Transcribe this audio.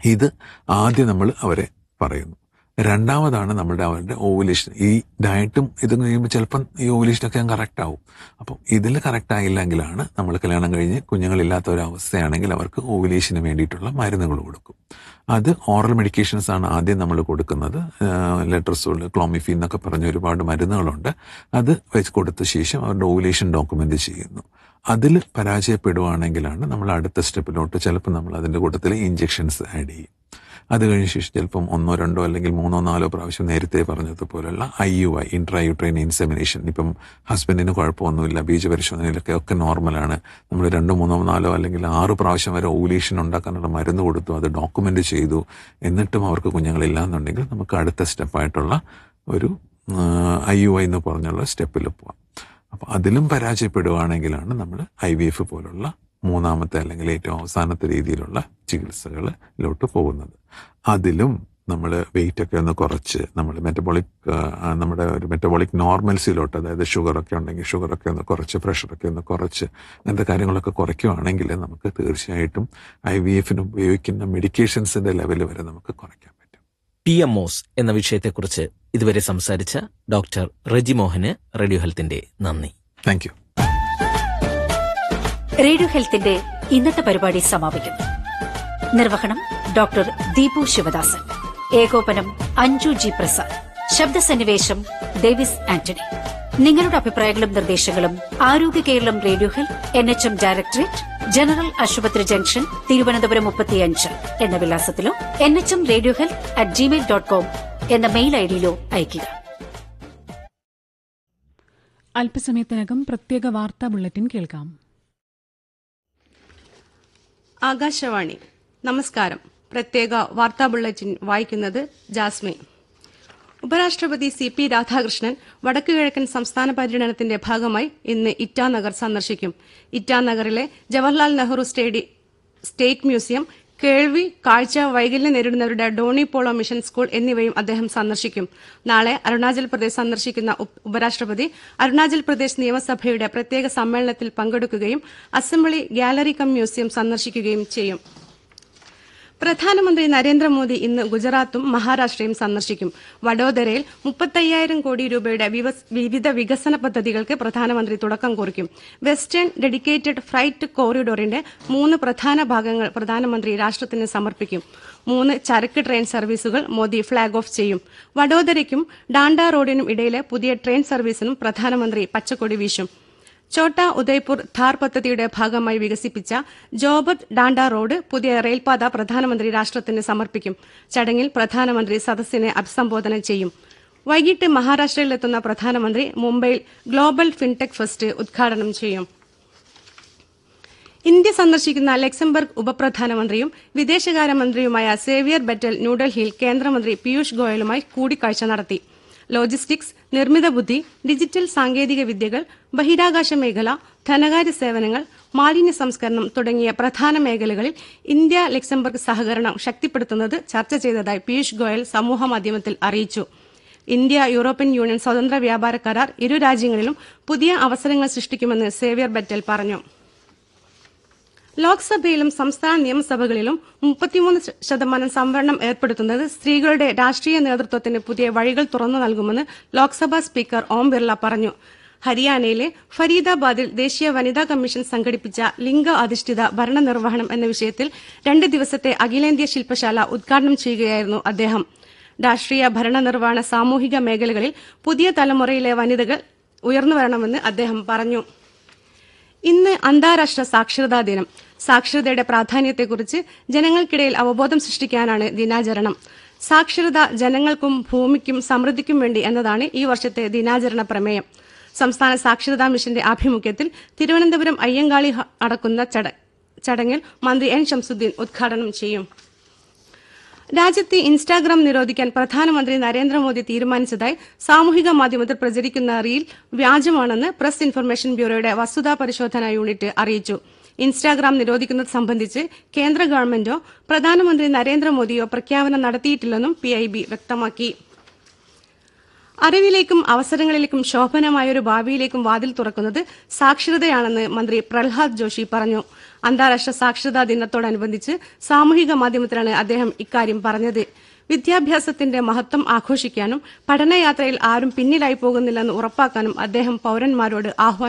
ഇത് ആദ്യം നമ്മൾ അവരെ പറയുന്നു രണ്ടാമതാണ് നമ്മുടെ അവരുടെ ഓവുലേഷൻ ഈ ഡയറ്റും ഇതും കഴിയുമ്പോൾ ചിലപ്പം ഈ ഓവുലേഷനൊക്കെ കറക്റ്റ് ആവും അപ്പം ഇതിൽ കറക്റ്റ് ആയില്ലെങ്കിലാണ് നമ്മൾ കല്യാണം കഴിഞ്ഞ് കുഞ്ഞുങ്ങളില്ലാത്ത ഒരു അവസ്ഥയാണെങ്കിൽ അവർക്ക് ഓവുലേഷന് വേണ്ടിയിട്ടുള്ള മരുന്നുകൾ കൊടുക്കും അത് ഓറൽ മെഡിക്കേഷൻസ് ആണ് ആദ്യം നമ്മൾ കൊടുക്കുന്നത് ലെട്രസോൾ ക്ലോമിഫീൻ എന്നൊക്കെ പറഞ്ഞ ഒരുപാട് മരുന്നുകളുണ്ട് അത് വെച്ച് കൊടുത്ത ശേഷം അവരുടെ ഓവുലേഷൻ ഡോക്യുമെന്റ് ചെയ്യുന്നു അതിൽ പരാജയപ്പെടുവാണെങ്കിലാണ് നമ്മൾ അടുത്ത സ്റ്റെപ്പിലോട്ട് ചിലപ്പോൾ നമ്മൾ അതിൻ്റെ കൂട്ടത്തിൽ ഇഞ്ചെക്ഷൻസ് ആഡ് ചെയ്യും അത് കഴിഞ്ഞ ശേഷം ചിലപ്പം ഒന്നോ രണ്ടോ അല്ലെങ്കിൽ മൂന്നോ നാലോ പ്രാവശ്യം നേരത്തെ പറഞ്ഞതുപോലുള്ള I U I intrauterine insemination ഇപ്പം ഹസ്ബൻഡിന് കുഴപ്പമൊന്നുമില്ല ബീജപരിശോധനയിലൊക്കെ ഒക്കെ നോർമലാണ് നമ്മൾ രണ്ടോ മൂന്നോ നാലോ അല്ലെങ്കിൽ ആറ് പ്രാവശ്യം വരെ ഓവുലേഷൻ ഉണ്ടാക്കാനുള്ള മരുന്ന് കൊടുത്തു അത് ഡോക്യുമെന്റ് ചെയ്തു എന്നിട്ടും അവർക്ക് കുഞ്ഞുങ്ങളില്ല എന്നുണ്ടെങ്കിൽ നമുക്ക് അടുത്ത സ്റ്റെപ്പായിട്ടുള്ള ഒരു ഐ യു ഐ എന്ന് പറഞ്ഞുള്ള സ്റ്റെപ്പിൽ പോവാം അപ്പോൾ അതിലും പരാജയപ്പെടുകയാണെങ്കിലാണ് നമ്മൾ ഐ വി എഫ് പോലുള്ള മൂന്നാമത്തെ അല്ലെങ്കിൽ ഏറ്റവും അവസാനത്തെ രീതിയിലുള്ള ചികിത്സകളിലോട്ട് പോകുന്നത് അതിലും നമ്മൾ വെയിറ്റ് ഒക്കെ ഒന്ന് കുറച്ച് നമ്മൾ മെറ്റബോളിക് നമ്മുടെ ഒരു മെറ്റബോളിക് നോർമൽസിലോട്ട് അതായത് ഷുഗറൊക്കെ ഉണ്ടെങ്കിൽ ഷുഗറൊക്കെ ഒന്ന് കുറച്ച് പ്രഷറൊക്കെ ഒന്ന് കുറച്ച് അങ്ങനത്തെ കാര്യങ്ങളൊക്കെ കുറയ്ക്കുകയാണെങ്കിൽ നമുക്ക് തീർച്ചയായിട്ടും ഐ വി എഫിന് ഉപയോഗിക്കുന്ന മെഡിക്കേഷൻസിന്റെ ലെവൽ വരെ നമുക്ക് കുറയ്ക്കാൻ പറ്റും പി എം ഒസ് എന്ന വിഷയത്തെക്കുറിച്ച് ഇതുവരെ സംസാരിച്ച ഡോക്ടർ റെജി മോഹന് റേഡിയോ ഹെൽത്തിന്റെ നന്ദി താങ്ക് യു റേഡിയോ ഹെൽത്തിന്റെ ഇന്നത്തെ പരിപാടി സമാപിക്കുന്നു നിർവഹണം ഡോക്ടർ ദീപു ശിവദാസൻ ഏകോപനം അഞ്ജു ജി പ്രസാദ് ശബ്ദസന്നിവേശം ഡേവിസ് ആന്റണി നിങ്ങളുടെ അഭിപ്രായങ്ങളും നിർദ്ദേശങ്ങളും Arogya Keralam radio health N H M directorate general ആശുപത്രി ജംഗ്ഷൻ തിരുവനന്തപുരം മുപ്പത്തിയഞ്ച് എന്ന വിലാസത്തിലോ N H M radio health at Gmail dot com എന്ന മെയിൽ ഐഡിയിലോ അയയ്ക്കുക അല്പസമയത്തിനകം പ്രത്യേക വാർത്താ ബുള്ളറ്റിൻ കേൾക്കാം ആകാശവാണി നമസ്കാരം പ്രത്യേക വാർത്താ ബുള്ളറ്റിൻ വായിക്കുന്നത് ജാസ്മി ഉപരാഷ്ട്രപതി സി പി രാധാകൃഷ്ണൻ വടക്കുകിഴക്കൻ സംസ്ഥാന പര്യടനത്തിന്റെ ഭാഗമായി ഇന്ന് ഇറ്റാനഗർ സന്ദർശിക്കും ഇറ്റാനഗറിലെ ജവഹർലാൽ നെഹ്റു സ്റ്റേഡി സ്റ്റേറ്റ് മ്യൂസിയം കേൾവി കാഴ്ച വൈകല്യം നേരിടുന്നവരുടെ ഡോണി പോളോ മിഷൻ സ്കൂൾ എന്നിവയും അദ്ദേഹം സന്ദർശിക്കും നാളെ അരുണാചൽ പ്രദേശ് സന്ദർശിക്കുന്ന ഉപ- ഉപരാഷ്ട്രപതി അരുണാചൽ പ്രദേശ് നിയമസഭയുടെ പ്രത്യേക സമ്മേളനത്തിൽ പങ്കെടുക്കുകയും അസംബ്ലി ഗാലറി കം മ്യൂസിയം സന്ദർശിക്കുകയും ചെയ്യും പ്രധാനമന്ത്രി നരേന്ദ്രമോദി ഇന്ന് ഗുജറാത്തും മഹാരാഷ്ട്രയും സന്ദർശിക്കും വഡോദരയിൽ മുപ്പത്തയ്യായിരം കോടി രൂപയുടെ വിവസ്- വിവിധ വികസന പദ്ധതികൾക്ക് പ്രധാനമന്ത്രി തുടക്കം കുറിക്കും വെസ്റ്റേൺ ഡെഡിക്കേറ്റഡ് ഫ്രൈറ്റ് കോറിഡോറിന്റെ മൂന്ന് പ്രധാന ഭാഗങ്ങൾ പ്രധാനമന്ത്രി രാഷ്ട്രത്തിന് സമർപ്പിക്കും മൂന്ന് ചരക്ക് ട്രെയിൻ സർവീസുകൾ മോദി ഫ്ളാഗ് ഓഫ് ചെയ്യും വഡോദരയ്ക്കും ഡാണ്ട റോഡിനും ഇടയിലെ പുതിയ ട്രെയിൻ സർവീസിനും പ്രധാനമന്ത്രി പച്ചക്കൊടി വീശും ഛോട്ട ഉദയ്പൂർ ധാർ പദ്ധതിയുടെ ഭാഗമായി വികസിപ്പിച്ച ജോബത് ഡാണ്ട റോഡ് പുതിയ റെയിൽപാത പ്രധാനമന്ത്രി രാഷ്ട്രത്തിന് സമർപ്പിക്കും ചടങ്ങിൽ പ്രധാനമന്ത്രി സദസ്സിനെ അഭിസംബോധന ചെയ്യും വൈകിട്ട് മഹാരാഷ്ട്രയിലെത്തുന്ന പ്രധാനമന്ത്രി മുംബൈയിൽ ഗ്ലോബൽ ഫിൻടെക് ഫെസ്റ്റ് ഉദ്ഘാടനം ചെയ്യും ഇന്ത്യ സന്ദർശിക്കുന്ന ലക്സംബർഗ് ഉപപ്രധാനമന്ത്രിയും വിദേശകാര്യമന്ത്രിയുമായ സേവിയർ ബെറ്റൽ ന്യൂഡൽഹിയിൽ കേന്ദ്രമന്ത്രി പീയൂഷ് ഗോയലുമായി കൂടിക്കാഴ്ച നടത്തി ലോജിസ്റ്റിക്സ് നിർമ്മിത ബുദ്ധി ഡിജിറ്റൽ സാങ്കേതിക വിദ്യകൾ ബഹിരാകാശ മേഖല ധനകാര്യ സേവനങ്ങൾ മാലിന്യ സംസ്കരണം തുടങ്ങിയ പ്രധാന മേഖലകളിൽ ഇന്ത്യ ലക്സംബർഗ് സഹകരണം ശക്തിപ്പെടുത്തുന്നത് ചർച്ച ചെയ്തതായി പീയൂഷ് ഗോയൽ സമൂഹമാധ്യമത്തിൽ അറിയിച്ചു ഇന്ത്യ യൂറോപ്യൻ യൂണിയൻ സ്വതന്ത്ര വ്യാപാര കരാർ ഇരു രാജ്യങ്ങളിലും പുതിയ അവസരങ്ങൾ സൃഷ്ടിക്കുമെന്ന് സേവിയർ ബെറ്റൽ പറഞ്ഞു ലോക്സഭയിലും സംസ്ഥാന നിയമസഭകളിലും മുപ്പത്തിമൂന്ന് ശ- ശതമാനം സംവരണം ഏർപ്പെടുത്തുന്നത് സ്ത്രീകളുടെ രാഷ്ട്രീയ നേതൃത്വത്തിന് പുതിയ വഴികൾ തുറന്നു നൽകുമെന്ന് ലോക്സഭാ സ്പീക്കർ ഓം ബിർള പറഞ്ഞു ഹരിയാനയിലെ ഫരീദാബാദിൽ ദേശീയ വനിതാ കമ്മീഷൻ സംഘടിപ്പിച്ച ലിംഗ അധിഷ്ഠിത ഭരണനിർവഹണം എന്ന വിഷയത്തിൽ രണ്ട് ദിവസത്തെ അഖിലേന്ത്യാ ശില്പശാല ഉദ്ഘാടനം ചെയ്യുകയായിരുന്നു അദ്ദേഹം രാഷ്ട്രീയ ഭരണനിർവഹണ സാമൂഹിക മേഖലകളിൽ പുതിയ തലമുറയിലെ വനിതകൾ ഉയർന്നു വരണമെന്ന് അദ്ദേഹം പറഞ്ഞു ഇന്ന് അന്താരാഷ്ട്ര സാക്ഷരതാ ദിനം സാക്ഷരതയുടെ പ്രാധാന്യത്തെക്കുറിച്ച് ജനങ്ങൾക്കിടയിൽ അവബോധം സൃഷ്ടിക്കാനാണ് ദിനാചരണം സാക്ഷരത ജനങ്ങൾക്കും ഭൂമിക്കും സമൃദ്ധിക്കും വേണ്ടി എന്നതാണ് ഈ വർഷത്തെ ദിനാചരണ പ്രമേയം സംസ്ഥാന സാക്ഷരതാ മിഷന്റെ ആഭിമുഖ്യത്തിൽ തിരുവനന്തപുരം അയ്യങ്കാളി ഹ- നടക്കുന്ന ചട- ചടങ്ങിൽ മന്ത്രി എൻ ഷംസുദ്ദീൻ ഉദ്ഘാടനം ചെയ്യും രാജ്യത്തെ ഇൻസ്റ്റാഗ്രാം നിരോധിക്കാൻ പ്രധാനമന്ത്രി നരേന്ദ്രമോദി തീരുമാനിച്ചതായി സാമൂഹിക മാധ്യമത്തിൽ പ്രചരിക്കുന്ന റീൽ വ്യാജമാണെന്ന് പ്രസ് ഇൻഫർമേഷൻ ബ്യൂറോയുടെ വസ്തുതാ പരിശോധനാ യൂണിറ്റ് അറിയിച്ചു ഇൻസ്റ്റാഗ്രാം നിരോധിക്കുന്നത് സംബന്ധിച്ച് കേന്ദ്ര ഗവൺമെന്റോ പ്രധാനമന്ത്രി നരേന്ദ്രമോദിയോ പ്രഖ്യാപനം നടത്തിയിട്ടില്ലെന്നും പി വ്യക്തമാക്കി അറിവിലേക്കും അവസരങ്ങളിലേക്കും ശോഭനമായ ഒരു ഭാവിയിലേക്കും വാതിൽ തുറക്കുന്നത് സാക്ഷരതയാണെന്ന് മന്ത്രി പ്രഹ്ലാദ് ജോഷി പറഞ്ഞു അന്താരാഷ്ട്ര സാക്ഷരതാ ദിനത്തോടനുബന്ധിച്ച് സാമൂഹിക മാധ്യമത്തിലാണ് അദ്ദേഹം ഇക്കാര്യം പറഞ്ഞത് വിദ്യാഭ്യാസത്തിന്റെ മഹത്വം ആഘോഷിക്കാനും പഠനയാത്രയിൽ ആരും പിന്നിലായി പോകുന്നില്ലെന്ന് ഉറപ്പാക്കാനും അദ്ദേഹം പൌരന്മാരോട് ആഹ്വാനം